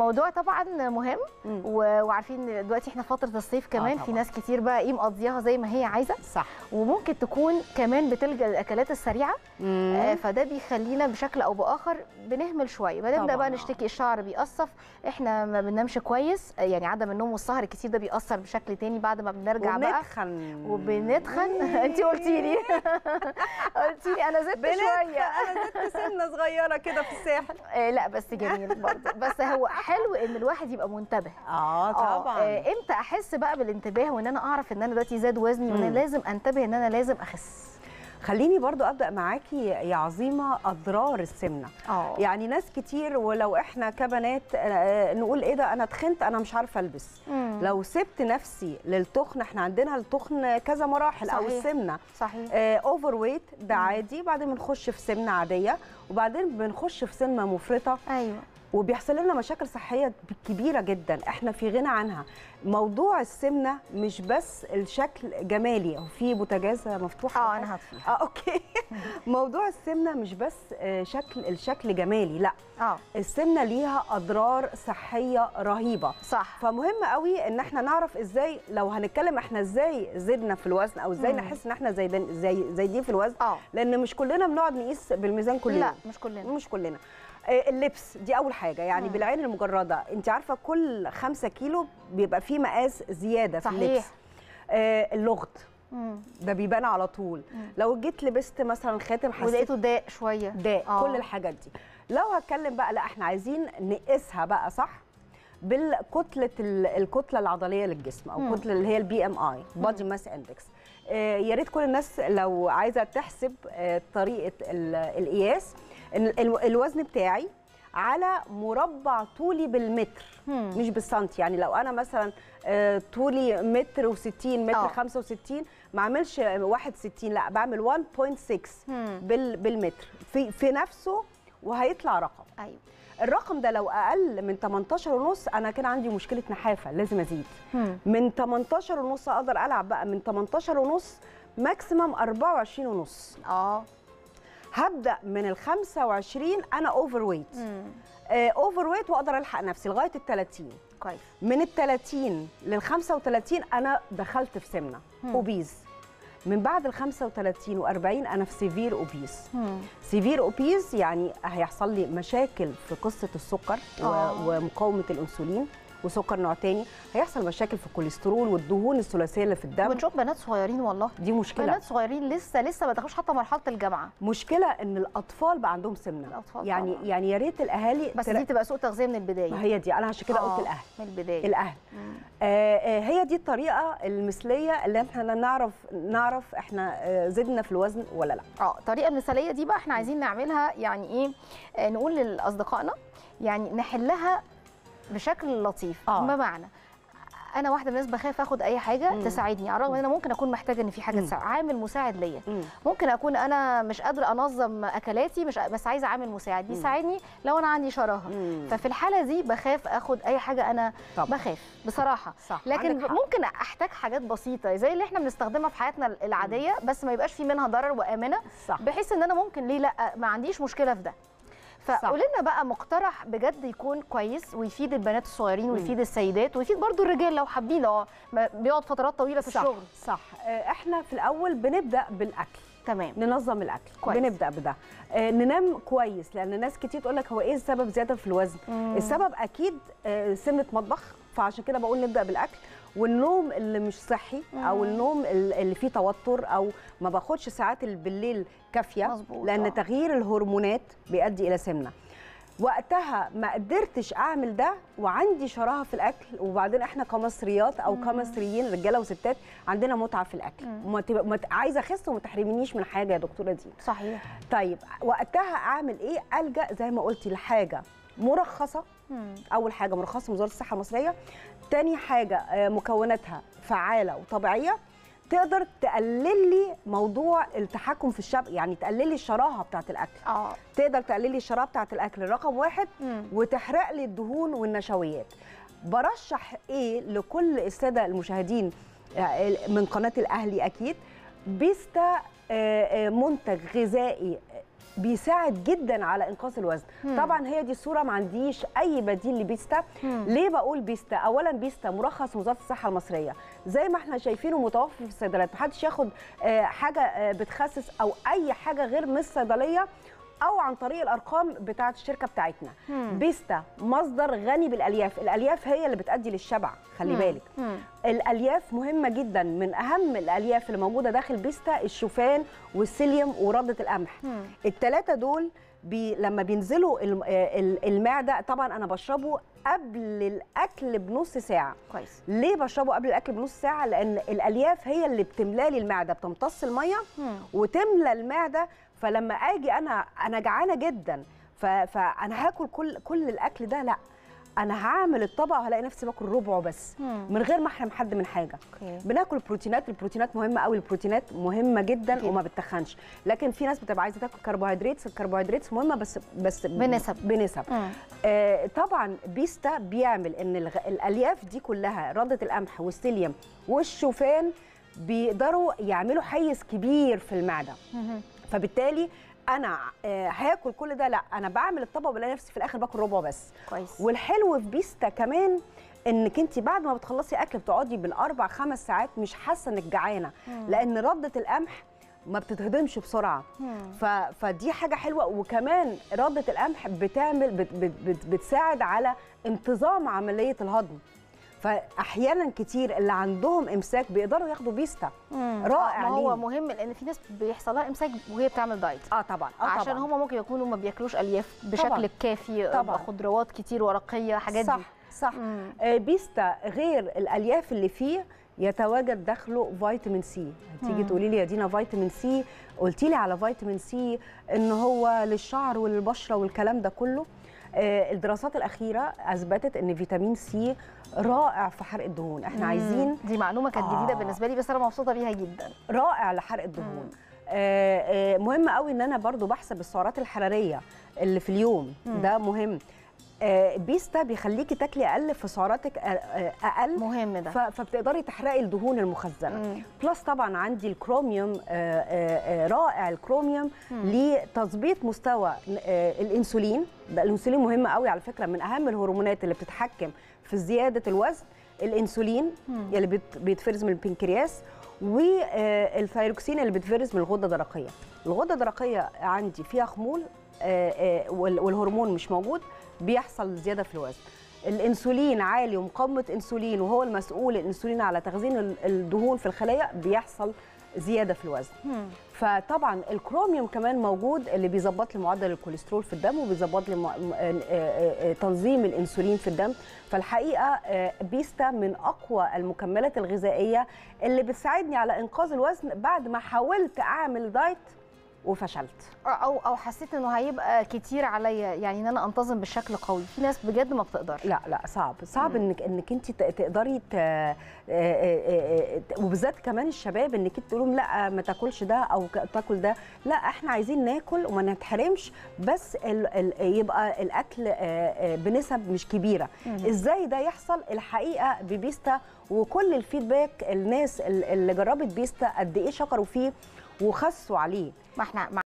الموضوع طبعا مهم مم. و- وعارفين إن دلوقتي احنا فتره الصيف كمان في طبعاً. ناس كتير بقى ايه مقضياها زي ما هي عايزه صح وممكن تكون كمان بتلجا للاكلات السريعه آه، مم. فده بيخلينا بشكل او باخر بنهمل شويه بنبدا طبعاً. بقى نشتكي الشعر بيقصف احنا ما بننامش كويس آه، يعني عدم النوم والسهر الكتير ده بيأثر بشكل تاني بعد ما بنرجع بقى وبنتخن وبنتخن انت قلتي لي قلتي لي انا زدت بنتخن شويه انا زدت سنه صغيره كده في الساحل آه، لا بس جميل برضه بس هو حلو ان الواحد يبقى منتبه اه آه، طبعا آه، امتى احس بقى بالانتباه وان انا اعرف ان انا دلوقتي زاد وزني وان مم. انا لازم انتبه ان انا لازم اخس خليني برضو ابدا معاكي يا عظيمه اضرار السمنه اه يعني ناس كتير ولو احنا كبنات آه، نقول ايه ده انا تخنت انا مش عارفه البس مم. لو سبت نفسي للتخن احنا عندنا التخن كذا مراحل او صحيح. السمنه صحيح اوفر ويت ده عادي بعدين بنخش في سمنه عاديه وبعدين بنخش في سمنه مفرطه ايوه وبيحصل لنا مشاكل صحيه كبيره جدا احنا في غنى عنها موضوع السمنه مش بس الشكل جمالي هو في بوتاجاز مفتوح اه انا هطفي اه اوكي موضوع السمنه مش بس آه، شكل الشكل جمالي لا اه السمنه ليها اضرار صحيه رهيبه صح فمهم قوي ان احنا نعرف ازاي لو هنتكلم احنا ازاي زدنا في الوزن او ازاي مم. نحس ان احنا زايدين زي زايدين في الوزن اه لان مش كلنا بنقعد نقيس بالميزان كل لا يوم مش كلنا مش كلنا آه، اللبس دي اول حاجه يعني مم. بالعين المجرده انت عارفه كل خمسة كيلو بيبقى فيه مقاس زياده في صحيح. اللبس آه، اللغط مم. ده بيبان على طول مم. لو جيت لبست مثلا خاتم حسيت ولقيته ضاق شويه ده آه. كل الحاجات دي لو هتكلم بقى لا احنا عايزين نقيسها بقى صح بالكتله ال- الكتله العضليه للجسم او مم. الكتله اللي هي البي ام اي بادي ماس اندكس يا ريت كل الناس لو عايزه تحسب آه، طريقه ال- القياس إن ال- الوزن بتاعي على مربع طولي بالمتر مم. مش بالسنتي يعني لو انا مثلا آه، طولي متر و60 متر آه. 65 ما اعملش 61 لا بعمل 1.6 مم. بال بالمتر في في نفسه وهيطلع رقم ايوه الرقم ده لو اقل من 18 ونص انا كان عندي مشكله نحافه لازم ازيد مم. من 18 ونص اقدر العب بقى من 18 ونص ماكسيمم 24 ونص اه هبدا من ال 25 انا اوفر ويت مم. اوفر ويت واقدر الحق نفسي لغايه ال 30 كويس من ال 30 لل 35 انا دخلت في سمنه مم. اوبيز من بعد ال 35 و40 انا في سيفير اوبيز مم. سيفير اوبيز يعني هيحصل لي مشاكل في قصه السكر و- آه. ومقاومه الانسولين وسكر نوع تاني هيحصل مشاكل في الكوليسترول والدهون الثلاثيه اللي في الدم بنشوف بنات صغيرين والله دي مشكله بنات صغيرين لسه لسه ما دخلوش حتى مرحله الجامعه مشكله ان الاطفال بقى عندهم سمنه الأطفال يعني طبعاً. يعني يا ريت الاهالي بس ترا- دي تبقى سوء تغذيه من البدايه ما هي دي انا عشان كده آه، قلت الاهل من البدايه الاهل مم. آه، آه، هي دي الطريقه المثليه اللي احنا نعرف نعرف احنا آه، زدنا في الوزن ولا لا اه الطريقه المثاليه دي بقى احنا عايزين نعملها يعني ايه آه، نقول لاصدقائنا يعني نحلها بشكل لطيف آه. بمعنى انا واحده من الناس بخاف اخد اي حاجه مم. تساعدني على الرغم ان انا ممكن اكون محتاجه ان في حاجه مم. تساعد عامل مساعد ليا مم. ممكن اكون انا مش قادره انظم اكلاتي مش بس عايزه عامل مساعد مم. يساعدني لو انا عندي شراهه مم. ففي الحاله دي بخاف اخد اي حاجه انا طبعا بخاف بصراحه صح لكن عندك حق. ممكن احتاج حاجات بسيطه زي اللي احنا بنستخدمها في حياتنا العاديه بس ما يبقاش في منها ضرر وامنه صح بحيث ان انا ممكن ليه لا ما عنديش مشكله في ده فقولي لنا بقى مقترح بجد يكون كويس ويفيد البنات الصغيرين مم. ويفيد السيدات ويفيد برضو الرجال لو حابين لو ما- بيقعد فترات طويله في صح الشغل صح آه، احنا في الاول بنبدا بالاكل تمام ننظم الاكل كويس. بنبدا بده آه، ننام كويس لان ناس كتير تقول لك هو ايه السبب زياده في الوزن مم. السبب اكيد آه، سمنه مطبخ فعشان كده بقول نبدا بالاكل والنوم اللي مش صحي او مم. النوم ال- اللي فيه توتر او ما باخدش ساعات ال- بالليل كافيه مظبوط، لان آه. تغيير الهرمونات بيؤدي الى سمنه وقتها ما قدرتش اعمل ده وعندي شراهه في الاكل وبعدين احنا كمصريات او مم. كمصريين رجاله وستات عندنا متعه في الاكل مم. وما تبقى ما ت- عايزه اخس وما تحرمنيش من حاجه يا دكتوره دي صحيح طيب وقتها اعمل ايه الجا زي ما قلتي لحاجه مرخصه مم. اول حاجه مرخصه من وزاره الصحه المصريه تاني حاجه آه، مكوناتها فعاله وطبيعيه تقدر تقلل لي موضوع التحكم في الشب يعني تقلل لي الشراهه بتاعه الاكل اه تقدر تقلل لي الشراهه بتاعه الاكل رقم واحد مم. وتحرق لي الدهون والنشويات برشح ايه لكل الساده المشاهدين آه، من قناه الاهلي اكيد بيستا آه، آه، منتج غذائي بيساعد جدا على انقاص الوزن مم. طبعا هي دي الصوره ما عنديش اي بديل لبيستا مم. ليه بقول بيستا اولا بيستا مرخص من وزاره الصحه المصريه زي ما احنا شايفينه متوفر في الصيدليات محدش ياخد آه، حاجه آه، بتخسس او اي حاجه غير من الصيدليه او عن طريق الارقام بتاعه الشركه بتاعتنا مم. بيستا مصدر غني بالالياف الالياف هي اللي بتؤدي للشبع خلي مم. بالك مم. الالياف مهمه جدا من اهم الالياف اللي موجوده داخل بيستا الشوفان والسيليوم ورده القمح مم. الثلاثه دول بي لما بينزلوا الم- آه، ال- المعده طبعا انا بشربه قبل الاكل بنص ساعه كويس ليه بشربه قبل الاكل بنص ساعه لان الالياف هي اللي بتملى لي المعده بتمتص الميه مم. وتملى المعده فلما اجي انا انا جعانه جدا ف- فانا هاكل كل كل الاكل ده لا انا هعمل الطبق وهلاقي نفسي باكل ربعه بس مم. من غير ما احرم حد من حاجه اوكي بناكل بروتينات البروتينات مهمه قوي البروتينات مهمه جدا أكيد. وما بتخنش لكن في ناس بتبقى عايزه تاكل كربوهيدرات الكربوهيدرات مهمه بس بس بنسب. بنسب مم. آه طبعا بيستا بيعمل ان الغ... الالياف دي كلها رده القمح والسيليوم والشوفان بيقدروا يعملوا حيز كبير في المعده مم. فبالتالي انا آه هاكل كل ده لا انا بعمل الطبق وبلاقي نفسي في الاخر باكل ربعه بس كويس والحلو في بيستا كمان انك انت بعد ما بتخلصي اكل بتقعدي بالاربع خمس ساعات مش حاسه انك جعانه مم. لان رده القمح ما بتتهضمش بسرعه مم. ف... فدي حاجه حلوه وكمان رده القمح بتعمل بت... بت... بت... بتساعد على انتظام عمليه الهضم فاحيانا كتير اللي عندهم امساك بيقدروا ياخدوا بيستا مم. رائع ما هو ليه. مهم لان في ناس بيحصل لها امساك وهي بتعمل دايت اه طبعا اه عشان طبعا هم ممكن يكونوا ما بياكلوش الياف بشكل طبعاً. كافي طبعاً. خضروات كتير ورقيه حاجات صح دي صح مم. آه، بيستا غير الالياف اللي فيه يتواجد داخله فيتامين سي هتيجي مم. تقولي لي يا دينا فيتامين سي قلتي لي على فيتامين سي ان هو للشعر وللبشره والكلام ده كله آه، الدراسات الاخيره اثبتت ان فيتامين سي رائع في حرق الدهون احنا مم. عايزين دي معلومه كانت جديده آه. بالنسبه لي بس انا مبسوطه بيها جدا رائع لحرق الدهون آه، آه، مهم قوي ان انا برضو بحسب السعرات الحراريه اللي في اليوم مم. ده مهم آه، بيستا بيخليكي تاكلي اقل في سعراتك آه، آه، اقل مهم ده ف- فبتقدري تحرقي الدهون المخزنه مم. بلس طبعا عندي الكروميوم آه، آه، آه، رائع الكروميوم مم. لتظبيط مستوى آه، الانسولين ده الانسولين مهم قوي على فكره من اهم الهرمونات اللي بتتحكم في زياده الوزن الانسولين مم. اللي بيت- بيتفرز من البنكرياس والثايروكسين اللي بيتفرز من الغده الدرقيه الغده الدرقيه عندي فيها خمول آه، آه، وال- والهرمون مش موجود بيحصل زياده في الوزن الانسولين عالي ومقاومه انسولين وهو المسؤول الانسولين على تخزين ال- الدهون في الخلايا بيحصل زياده في الوزن مم. فطبعا الكروميوم كمان موجود اللي بيظبط لي معدل الكوليسترول في الدم وبيظبط لي م- م- آه، آه، آه، تنظيم الانسولين في الدم فالحقيقه آه، بيستا من اقوى المكملات الغذائيه اللي بتساعدني على انقاذ الوزن بعد ما حاولت اعمل دايت وفشلت او او حسيت انه هيبقى كتير عليا يعني ان انا انتظم بشكل قوي في ناس بجد ما بتقدرش لا لا صعب صعب مم. انك انك انت ت- تقدري ت... آه، آه، آه، وبالذات كمان الشباب انك انت تقول لهم لا ما تاكلش ده او ك- تاكل ده لا احنا عايزين ناكل وما نتحرمش بس ال... ال... يبقى الاكل آه، آه، بنسب مش كبيره مم. ازاي ده يحصل الحقيقه ببيستا وكل الفيدباك الناس ال- اللي جربت بيستا قد ايه شكروا فيه وخسوا عليه ما احنا